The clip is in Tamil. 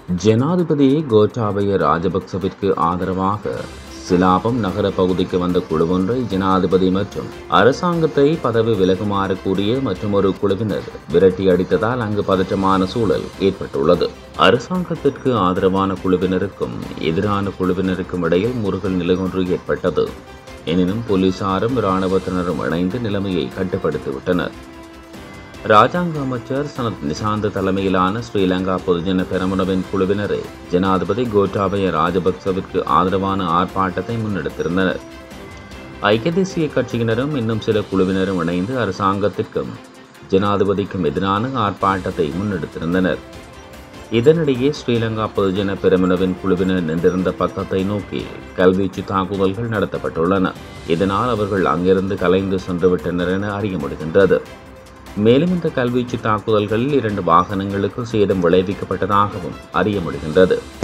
ஜனாதிபதி கோட்டாபய ராஜபக்சவிற்கு ஆதரவாக சிலாபம் நகர பகுதிக்கு வந்த குழுவொன்றை ஜனாதிபதி மற்றும் அரசாங்கத்தை பதவி விலகுமாறு கூறிய மற்றும் ஒரு குழுவினர் விரட்டி அடித்ததால் அங்கு பதற்றமான சூழல் ஏற்பட்டுள்ளது அரசாங்கத்திற்கு ஆதரவான குழுவினருக்கும் எதிரான குழுவினருக்கும் இடையில் முருகல் நிலையொன்று ஏற்பட்டது எனினும் போலீசாரும் இராணுவத்தினரும் இணைந்து நிலைமையை கட்டுப்படுத்திவிட்டனர் ராஜாங்க அமைச்சர் சனத் நிசாந்த தலைமையிலான ஸ்ரீலங்கா பொதுஜன பெரமுனவின் குழுவினரை ஜனாதிபதி கோட்டாபய ராஜபக்சவிற்கு ஆதரவான ஆர்ப்பாட்டத்தை முன்னெடுத்திருந்தனர் ஐக்கிய தேசிய கட்சியினரும் இன்னும் சில குழுவினரும் இணைந்து அரசாங்கத்திற்கும் ஜனாதிபதிக்கும் எதிரான ஆர்ப்பாட்டத்தை முன்னெடுத்திருந்தனர் இதனிடையே ஸ்ரீலங்கா பொதுஜன பெருமினவின் குழுவினர் நின்றிருந்த பக்கத்தை நோக்கி கல்வீச்சு தாக்குதல்கள் நடத்தப்பட்டுள்ளன இதனால் அவர்கள் அங்கிருந்து கலைந்து சென்றுவிட்டனர் என அறிய முடிகின்றது மேலும் இந்த கல்வீச்சு தாக்குதல்களில் இரண்டு வாகனங்களுக்கு சேதம் விளைவிக்கப்பட்டதாகவும் அறிய முடிகின்றது